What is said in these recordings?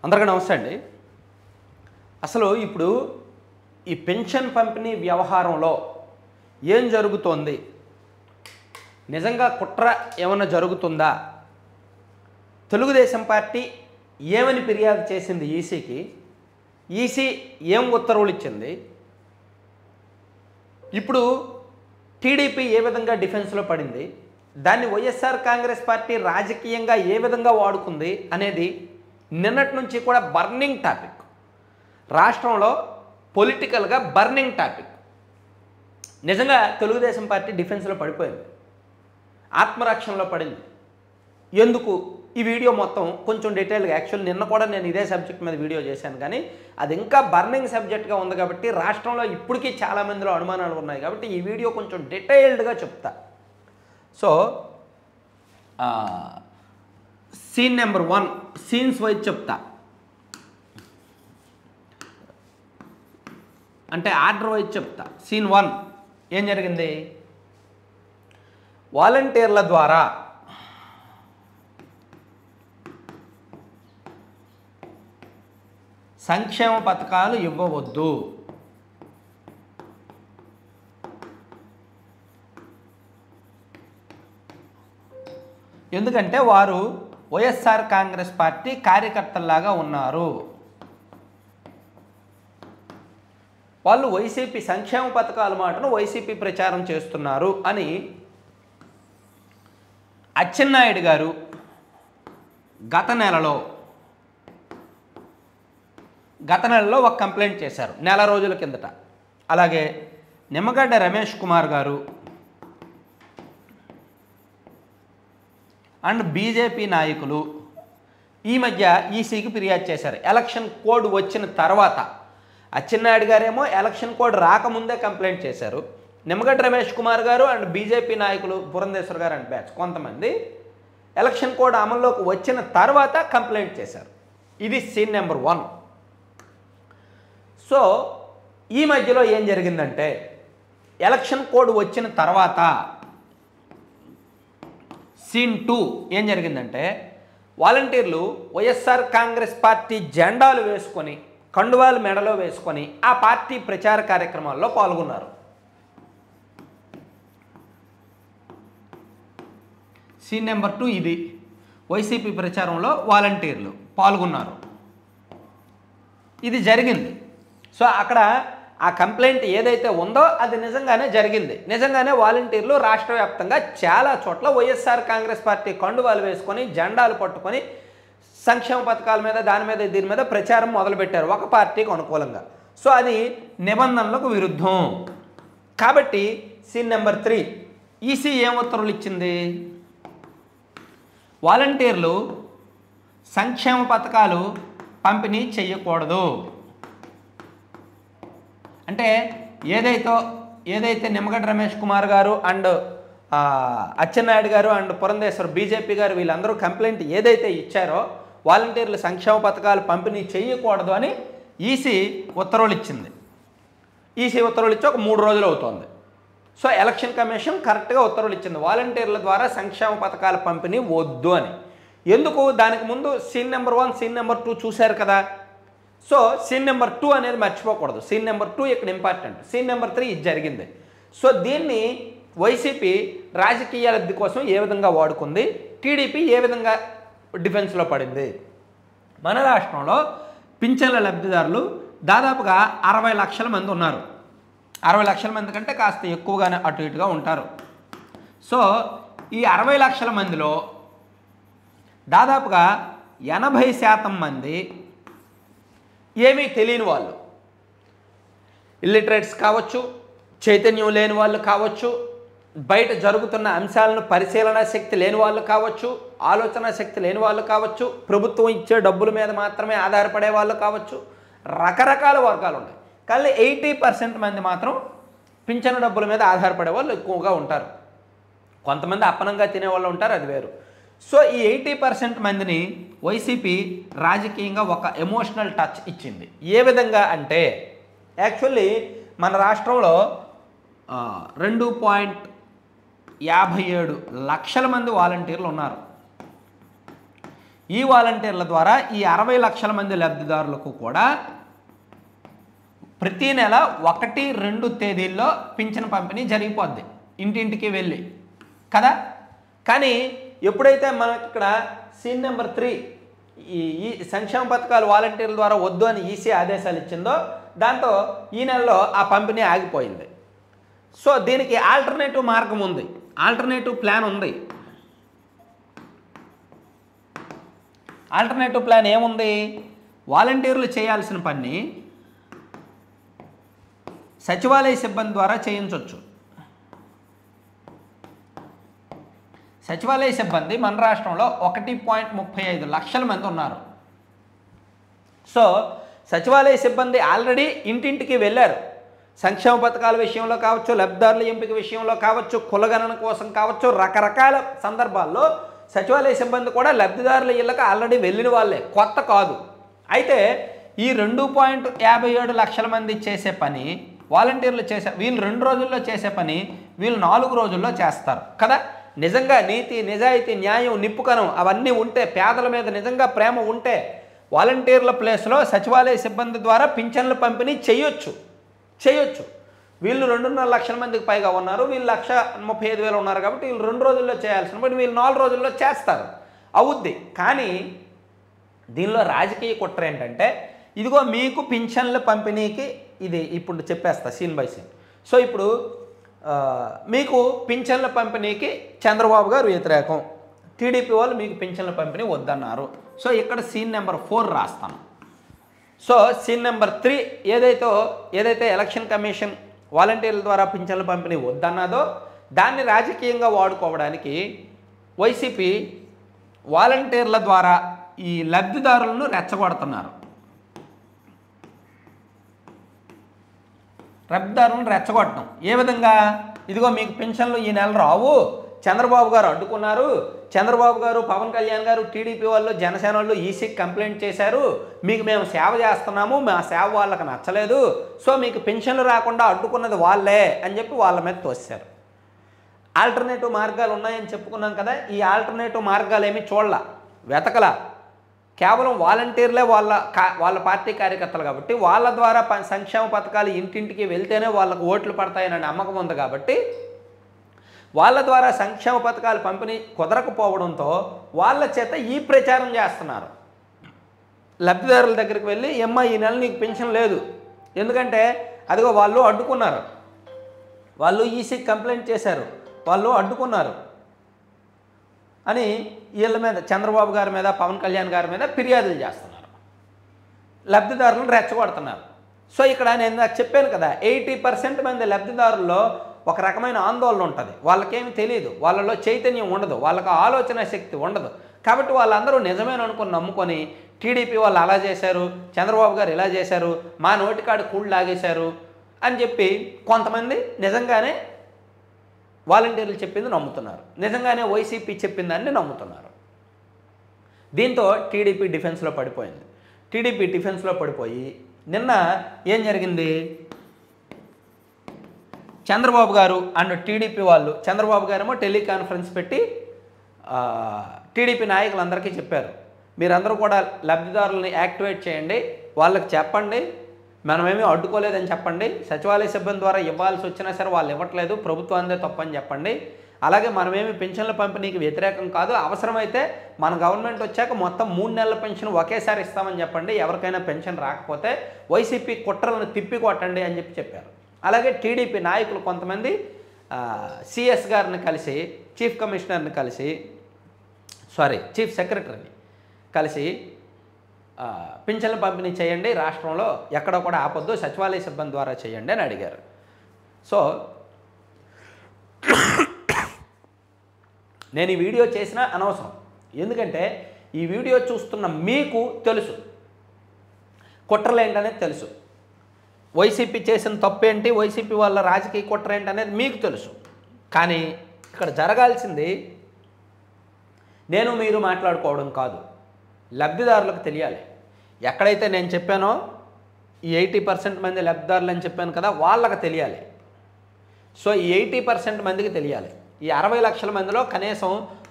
అందరికీ నమస్తే అండి అసలు ఇప్పుడు ఈ పెన్షన్ పంపిణీ వ్యవహారంలో ఏం జరుగుతోంది నిజంగా కుట్ర ఏమైనా జరుగుతుందా తెలుగుదేశం పార్టీ ఏమని ఫిర్యాదు చేసింది ఈసీకి ఈసీ ఏం ఉత్తర్వులు ఇచ్చింది ఇప్పుడు టీడీపీ ఏ విధంగా డిఫెన్స్లో పడింది దాన్ని వైఎస్ఆర్ కాంగ్రెస్ పార్టీ రాజకీయంగా ఏ విధంగా వాడుకుంది అనేది నిన్నటి నుంచి కూడా బర్నింగ్ టాపిక్ రాష్ట్రంలో పొలిటికల్గా బర్నింగ్ టాపిక్ నిజంగా తెలుగుదేశం పార్టీ డిఫెన్స్లో పడిపోయింది ఆత్మరక్షణలో పడింది ఎందుకు ఈ వీడియో మొత్తం కొంచెం డీటెయిల్గా యాక్చువల్ నిన్న కూడా నేను ఇదే సబ్జెక్ట్ మీద వీడియో చేశాను కానీ అది ఇంకా బర్నింగ్ సబ్జెక్ట్గా ఉంది కాబట్టి రాష్ట్రంలో ఇప్పటికీ చాలా మందిలో అనుమానాలు ఉన్నాయి కాబట్టి ఈ వీడియో కొంచెం డీటెయిల్డ్గా చెప్తా so scene number one scenes wise చెప్తా అంటే ఆర్డర్ వైజ్ చెప్తా సీన్ వన్ ఏం జరిగింది వాలంటీర్ల ద్వారా సంక్షేమ పథకాలు ఇవ్వవద్దు ఎందుకంటే వారు వైఎస్ఆర్ కాంగ్రెస్ పార్టీ కార్యకర్తల్లాగా ఉన్నారు వాళ్ళు వైసీపీ సంక్షేమ పథకాల మాటను వైసీపీ ప్రచారం చేస్తున్నారు అని అచ్చెన్నాయుడు గారు గత నెలలో గత నెలలో ఒక కంప్లైంట్ చేశారు నెల రోజుల కిందట అలాగే నిమ్మగడ్డ రమేష్ కుమార్ గారు అండ్ బీజేపీ నాయకులు ఈ మధ్య ఈసీకి ఫిర్యాదు చేశారు ఎలక్షన్ కోడ్ వచ్చిన తర్వాత అచ్చెన్నాయుడు గారేమో ఎలక్షన్ కోడ్ రాకముందే కంప్లైంట్ చేశారు నిమ్మగడ్డ రమేష్ కుమార్ గారు అండ్ బీజేపీ నాయకులు పురంధేశ్వర్ గారు అండ్ బ్యాచ్ కొంతమంది ఎలక్షన్ కోడ్ అమల్లోకి వచ్చిన తర్వాత కంప్లైంట్ చేశారు ఇది సీన్ నెంబర్ వన్ సో ఈ మధ్యలో ఏం జరిగిందంటే ఎలక్షన్ కోడ్ వచ్చిన తర్వాత సీన్ టూ ఏం జరిగిందంటే వాలంటీర్లు వైఎస్ఆర్ కాంగ్రెస్ పార్టీ జెండాలు వేసుకొని కండువాలు మెడలో వేసుకొని ఆ పార్టీ ప్రచార కార్యక్రమాల్లో పాల్గొన్నారు సీన్ నెంబర్ టూ ఇది వైసీపీ ప్రచారంలో వాలంటీర్లు పాల్గొన్నారు ఇది జరిగింది సో అక్కడ ఆ కంప్లైంట్ ఏదైతే ఉందో అది నిజంగానే జరిగింది నిజంగానే వాలంటీర్లు రాష్ట్ర వ్యాప్తంగా చాలా చోట్ల వైఎస్ఆర్ కాంగ్రెస్ పార్టీ కండువాలు వేసుకొని జెండాలు పట్టుకొని సంక్షేమ పథకాల మీద దాని మీద దీని మీద ప్రచారం మొదలుపెట్టారు ఒక పార్టీకి అనుకూలంగా సో అది నిబంధనలకు విరుద్ధం కాబట్టి సీన్ నెంబర్ త్రీ ఈసీ ఏం ఉత్తర్వులు ఇచ్చింది వాలంటీర్లు సంక్షేమ పథకాలు పంపిణీ చేయకూడదు అంటే ఏదైతే ఏదైతే నిమ్మగడ్డ రమేష్ కుమార్ గారు అండ్ ఆ, అచ్చెన్నాయుడు గారు అండ్ పురంధేశ్వర్ బీజేపీ గారు వీళ్ళందరూ కంప్లైంట్ ఏదైతే ఇచ్చారో వాలంటీర్లు సంక్షేమ పథకాలు పంపిణీ చేయకూడదు అని ఈసీ ఉత్తర్వులు ఇచ్చింది ఈసీ ఉత్తర్వులు ఇచ్చి ఒక మూడు రోజులు అవుతోంది సో ఎలక్షన్ కమిషన్ కరెక్ట్గా ఉత్తర్వులు ఇచ్చింది వాలంటీర్ల ద్వారా సంక్షేమ పథకాల పంపిణీ వద్దు అని ఎందుకు దానికి ముందు scene number one scene number two చూశారు కదా సో సీన్ నెంబర్ టూ అనేది మర్చిపోకూడదు సీన్ నెంబర్ టూ ఇక్కడ ఇంపార్టెంట్ సీన్ నెంబర్ త్రీ ఇది జరిగింది సో దీన్ని వైసీపీ రాజకీయ లబ్ధి కోసం ఏ విధంగా వాడుకుంది టీడీపీ ఏ విధంగా డిఫెన్స్లో పడింది మన రాష్ట్రంలో పింఛన్ల లబ్ధిదారులు దాదాపుగా అరవై లక్షల మంది ఉన్నారు అరవై లక్షల మంది కంటే కాస్త ఎక్కువగానే అటు ఇటుగా ఉంటారు సో ఈ అరవై లక్షల మందిలో దాదాపుగా ఎనభై శాతం మంది ఏమీ తెలియని వాళ్ళు ఇల్లిటరేట్స్ కావచ్చు చైతన్యం లేని వాళ్ళు కావచ్చు బయట జరుగుతున్న అంశాలను పరిశీలన శక్తి లేని వాళ్ళు కావచ్చు ఆలోచన శక్తి లేని వాళ్ళు కావచ్చు ప్రభుత్వం ఇచ్చే డబ్బుల మీద మాత్రమే ఆధారపడే వాళ్ళు కావచ్చు రకరకాల వర్గాలు ఉన్నాయి కానీ ఎయిటీ పర్సెంట్ మంది మాత్రం పింఛను డబ్బుల మీద ఆధారపడే వాళ్ళు ఎక్కువగా ఉంటారు కొంతమంది అప్పనంగా తినేవాళ్ళు ఉంటారు అది వేరు సో ఈ ఎయిటీ పర్సెంట్ మందిని వైసీపీ రాజకీయంగా ఒక ఎమోషనల్ టచ్ ఇచ్చింది ఏ విధంగా అంటే యాక్చువల్లీ మన రాష్ట్రంలో ఆ, రెండు పాయింట్ యాభై ఏడు లక్షల మంది వాలంటీర్లు ఉన్నారు ఈ వాలంటీర్ల ద్వారా ఈ అరవై లక్షల మంది లబ్ధిదారులకు కూడా ప్రతి నెల ఒకటి రెండు తేదీల్లో పింఛన్ పంపిణీ జరిగిపోద్ది ఇంటింటికి వెళ్ళి కదా కానీ ఎప్పుడైతే మనకి ఇక్కడ సీన్ నెంబర్ త్రీ ఈ ఈ సంక్షేమ పథకాలు వాలంటీర్ల ద్వారా వద్దు అని ఈసీ ఆదేశాలు ఇచ్చిందో దాంతో ఈ నెలలో ఆ పంపిణీ ఆగిపోయింది సో దీనికి ఆల్టర్నేటివ్ మార్గం ఉంది ఆల్టర్నేటివ్ ప్లాన్ ఉంది ఆల్టర్నేటివ్ ప్లాన్ ఏముంది వాలంటీర్లు చేయాల్సిన పని సచివాలయ సిబ్బంది ద్వారా చేయించవచ్చు సచివాలయ సిబ్బంది మన రాష్ట్రంలో ఒకటి పాయింట్ ముప్పై ఐదు లక్షల మంది ఉన్నారు సో సచివాలయ సిబ్బంది ఆల్రెడీ ఇంటింటికి వెళ్ళారు సంక్షేమ పథకాల విషయంలో కావచ్చు లబ్ధిదారుల ఎంపిక విషయంలో కావచ్చు కులగణన కోసం కావచ్చు రకరకాల సందర్భాల్లో సచివాలయ సిబ్బంది కూడా లబ్ధిదారుల ఇళ్ళకి ఆల్రెడీ వెళ్ళిన వాళ్ళే కొత్త కాదు అయితే ఈ రెండు పాయింట్ యాభై ఏడు లక్షల మంది చేసే పని వాలంటీర్లు చేసే వీళ్ళు రెండు రోజుల్లో చేసే పని వీళ్ళు నాలుగు రోజుల్లో చేస్తారు కదా నిజంగా నీతి నిజాయితీ న్యాయం నిప్పుకనం అవన్నీ ఉంటే పేదల మీద నిజంగా ప్రేమ ఉంటే వాలంటీర్ల ప్లేస్లో సచివాలయ సిబ్బంది ద్వారా పింఛన్ల పంపిణీ చేయొచ్చు చేయొచ్చు వీళ్ళు రెండున్నర లక్షల మందికి పైగా ఉన్నారు వీళ్ళు లక్ష ముప్పై ఐదు వేలు ఉన్నారు కాబట్టి వీళ్ళు రెండు రోజుల్లో చేయాల్సిన బట్టి వీళ్ళు నాలుగు రోజుల్లో చేస్తారు అవుద్ది కానీ దీనిలో రాజకీయ కుట్ర ఏంటంటే ఇదిగో మీకు పింఛన్ల పంపిణీకి ఇది ఇప్పుడు చెప్పేస్తా సీన్ బై సీన్ సో ఇప్పుడు ఆ, మీకు పింఛన్ల పంపిణీకి చంద్రబాబు గారు వ్యతిరేకం టీడీపీ వాళ్ళు మీకు పింఛన్ల పంపిణీ వద్దన్నారు సో ఇక్కడ సీన్ నెంబర్ ఫోర్ రాస్తాను సో సీన్ నెంబర్ త్రీ ఏదైతే ఏదైతే ఎలక్షన్ కమిషన్ వాలంటీర్ల ద్వారా పింఛన్ల పంపిణీ వద్దన్నదో దాన్ని రాజకీయంగా వాడుకోవడానికి వైసీపీ వాలంటీర్ల ద్వారా ఈ లబ్ధిదారులను రెచ్చగొడుతున్నారు లబ్ధిదారులను రెచ్చగొట్టడం ఏ విధంగా ఇదిగో మీకు పెన్షన్లు ఈ నెల రావు చంద్రబాబు గారు అడ్డుకున్నారు చంద్రబాబు గారు పవన్ కళ్యాణ్ గారు టీడీపీ వాళ్ళు జనసేన వాళ్ళు ఈసీకి కంప్లైంట్ చేశారు మీకు మేము సేవ చేస్తున్నాము మా సేవ వాళ్ళకి నచ్చలేదు సో మీకు పెన్షన్లు రాకుండా అడ్డుకున్నది వాళ్ళే అని చెప్పి వాళ్ళ మీద తోశారు ఆల్టర్నేటివ్ మార్గాలు ఉన్నాయని చెప్పుకున్నాం కదా ఈ ఆల్టర్నేటివ్ మార్గాలు ఏమీ చూడాల వెతకల కేవలం వాలంటీర్లే వాళ్ళ కా వాళ్ళ పార్టీ కార్యకర్తలు కాబట్టి వాళ్ళ ద్వారా ప- సంక్షేమ పథకాలు ఇంటింటికి వెళ్తేనే వాళ్ళకు ఓట్లు పడతాయనే నమ్మకం ఉంది కాబట్టి వాళ్ళ ద్వారా సంక్షేమ పథకాలు పంపిణీ కుదరకపోవడంతో వాళ్ళ చేత ఈ ప్రచారం చేస్తున్నారు లబ్ధిదారుల దగ్గరికి వెళ్ళి ఎమ్మ ఈ నెల నీకు పెన్షన్ లేదు ఎందుకంటే అదిగో వాళ్ళు అడ్డుకున్నారు వాళ్ళు ఈసీకి కంప్లైంట్ చేశారు వాళ్ళు అడ్డుకున్నారు అని వీళ్ళ మీద చంద్రబాబు గారి మీద పవన్ కళ్యాణ్ గారి మీద ఫిర్యాదులు చేస్తున్నారు లబ్ధిదారులను రెచ్చగొడుతున్నారు సో ఇక్కడ నేను ఇందాక చెప్పాను కదా ఎయిటీ పర్సెంట్ మంది లబ్ధిదారుల్లో ఒక రకమైన ఆందోళన ఉంటుంది వాళ్ళకేమి తెలియదు వాళ్ళలో చైతన్యం ఉండదు వాళ్ళకి ఆలోచన శక్తి ఉండదు కాబట్టి వాళ్ళందరూ నిజమేననుకుని నమ్ముకొని టీడీపీ వాళ్ళు అలా చేశారు చంద్రబాబు గారు ఇలా చేశారు మా నోటికాడు కూళ్ళు లాగేశారు అని చెప్పి కొంతమంది నిజంగానే వాలంటీర్లు చెప్పింది నమ్ముతున్నారు నిజంగానే వైసీపీ చెప్పిన దాన్ని నమ్ముతున్నారు దీంతో టీడీపీ డిఫెన్స్లో పడిపోయింది టీడీపీ డిఫెన్స్లో పడిపోయి నిన్న ఏం జరిగింది చంద్రబాబు గారు అండ్ టీడీపీ వాళ్ళు చంద్రబాబు గారేమో టెలికాన్ఫరెన్స్ పెట్టి ఆ, టీడీపీ నాయకులందరికీ చెప్పారు మీరందరూ కూడా లబ్ధిదారులని యాక్టివేట్ చేయండి వాళ్ళకి చెప్పండి మనమేమీ అడ్డుకోలేదని చెప్పండి సచివాలయ సిబ్బంది ద్వారా ఇవ్వాల్సి వచ్చినా సరే వాళ్ళు ఇవ్వట్లేదు ప్రభుత్వాందే తప్పని చెప్పండి అలాగే మనమేమి పెన్షన్ల పంపిణీకి వ్యతిరేకం కాదు అవసరమైతే మన గవర్నమెంట్ వచ్చాక మొత్తం మూడు నెలల పెన్షన్ ఒకేసారి ఇస్తామని చెప్పండి ఎవరికైనా పెన్షన్ రాకపోతే వైసీపీ కుట్రలను తిప్పి కొట్టండి అని చెప్పి చెప్పారు అలాగే టీడీపీ నాయకులు కొంతమంది సిఎస్ గారిని కలిసి చీఫ్ కమిషనర్ని కలిసి సారీ చీఫ్ సెక్రటరీని కలిసి ఆ, పింఛన్ల పంపిణీ చేయండి రాష్ట్రంలో ఎక్కడ కూడా ఆపొద్దు సచివాలయ సిబ్బంది ద్వారా చేయండి అని అడిగారు సో నేను ఈ వీడియో చేసినా అనవసరం ఎందుకంటే ఈ వీడియో చూస్తున్న మీకు తెలుసు కుట్రలు ఏంటనేది తెలుసు వైసీపీ చేసిన తప్పేంటి వైసీపీ వాళ్ళ రాజకీయ కుట్ర ఏంటనేది మీకు తెలుసు కానీ ఇక్కడ జరగాల్సింది నేను మీరు మాట్లాడుకోవడం కాదు లబ్ధిదారులకు తెలియాలి ఎక్కడైతే నేను చెప్పానో ఈ ఎయిటీ పర్సెంట్ మంది లబ్ధిదారులు అని చెప్పాను కదా వాళ్ళకి తెలియాలి సో ఈ ఎయిటీ పర్సెంట్ మందికి తెలియాలి ఈ అరవై లక్షల మందిలో కనీసం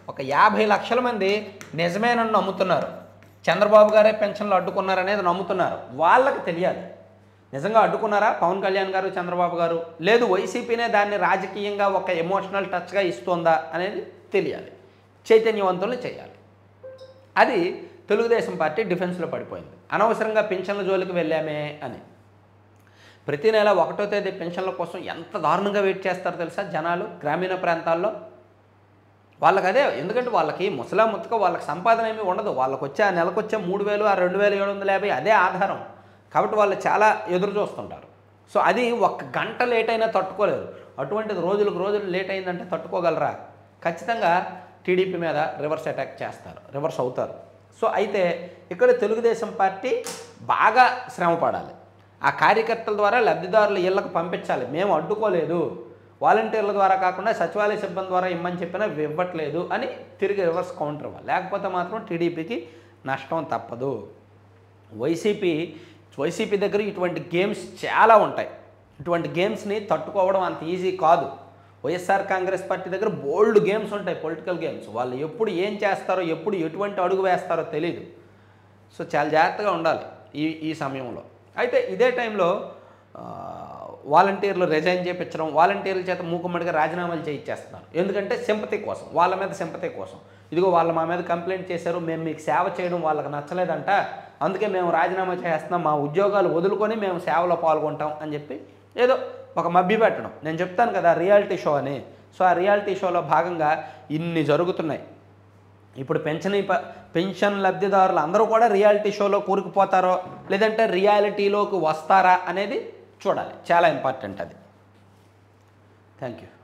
ఒక యాభై లక్షల మంది నిజమేనని నమ్ముతున్నారు చంద్రబాబు గారే పెన్షన్లు అడ్డుకున్నారనేది నమ్ముతున్నారు వాళ్ళకి తెలియాలి నిజంగా అడ్డుకున్నారా పవన్ కళ్యాణ్ గారు చంద్రబాబు గారు లేదు వైసీపీనే దాన్ని రాజకీయంగా ఒక ఎమోషనల్ టచ్గా ఇస్తుందా అనేది తెలియాలి చైతన్యవంతులు చేయాలి అది తెలుగుదేశం పార్టీ డిఫెన్స్లో పడిపోయింది అనవసరంగా పెన్షన్ల జోలికి వెళ్ళామే అని ప్రతి నెల ఒకటో తేదీ పెన్షన్ల కోసం ఎంత దారుణంగా వెయిట్ చేస్తారో తెలుసా జనాలు గ్రామీణ ప్రాంతాల్లో వాళ్ళకి అదే ఎందుకంటే వాళ్ళకి ముసలా ముత్తక వాళ్ళకి సంపాదన ఏమీ ఉండదు వాళ్ళకి వచ్చే ఆ నెలకు వచ్చే మూడు వేలు ఆ రెండు వేలు ఏడు వందల యాభై అదే ఆధారం కాబట్టి వాళ్ళు చాలా ఎదురు చూస్తుంటారు సో అది ఒక్క గంట లేట్ అయినా తట్టుకోలేరు అటువంటిది రోజులకు రోజులు లేట్ అయిందంటే తట్టుకోగలరా ఖచ్చితంగా టీడీపీ మీద రివర్స్ అటాక్ చేస్తారు రివర్స్ అవుతారు సో అయితే ఇక్కడ తెలుగుదేశం పార్టీ బాగా శ్రమ పడాలి ఆ కార్యకర్తల ద్వారా లబ్ధిదారుల ఇళ్లకు పంపించాలి మేము అడ్డుకోలేదు వాలంటీర్ల ద్వారా కాకుండా సచివాలయ సిబ్బంది ద్వారా ఇమ్మని చెప్పినా ఇవ్వట్లేదు అని తిరిగి రివర్స్ కౌంటర్ ఇవ్వాలి లేకపోతే మాత్రం టీడీపీకి నష్టం తప్పదు వైసీపీ వైసీపీ దగ్గర ఇటువంటి గేమ్స్ చాలా ఉంటాయి ఇటువంటి గేమ్స్ని తట్టుకోవడం అంత ఈజీ కాదు వైఎస్ఆర్ కాంగ్రెస్ పార్టీ దగ్గర బోల్డ్ గేమ్స్ ఉంటాయి పొలిటికల్ గేమ్స్ వాళ్ళు ఎప్పుడు ఏం చేస్తారో ఎప్పుడు ఎటువంటి అడుగు వేస్తారో తెలియదు సో చాలా జాగ్రత్తగా ఉండాలి ఈ ఈ సమయంలో అయితే ఇదే టైంలో ఆ, వాలంటీర్లు రిజైన్ చేయించడం వాలంటీర్ల చేత మూకుమ్మడిగా రాజీనామాలు చేయించేస్తున్నారు ఎందుకంటే సింపతి కోసం వాళ్ళ మీద సింపతి కోసం ఇదిగో వాళ్ళు మా మీద కంప్లైంట్ చేశారు మేము మీకు సేవ చేయడం వాళ్ళకి నచ్చలేదంట అందుకే మేము రాజీనామా చేస్తున్నాం మా ఉద్యోగాలు వదులుకొని మేము సేవలో పాల్గొంటాం అని చెప్పి ఏదో ఒక మభ్య పెట్టడం నేను చెప్తాను కదా రియాలిటీ షో అని సో ఆ రియాలిటీ షోలో భాగంగా ఇన్ని జరుగుతున్నాయి ఇప్పుడు పెన్షన్ ప- పెన్షన్ లబ్ధిదారులు అందరూ కూడా రియాలిటీ షోలో కూరుకుపోతారో లేదంటే రియాలిటీలోకి వస్తారా అనేది చూడాలి చాలా ఇంపార్టెంట్ అది థ్యాంక్ యూ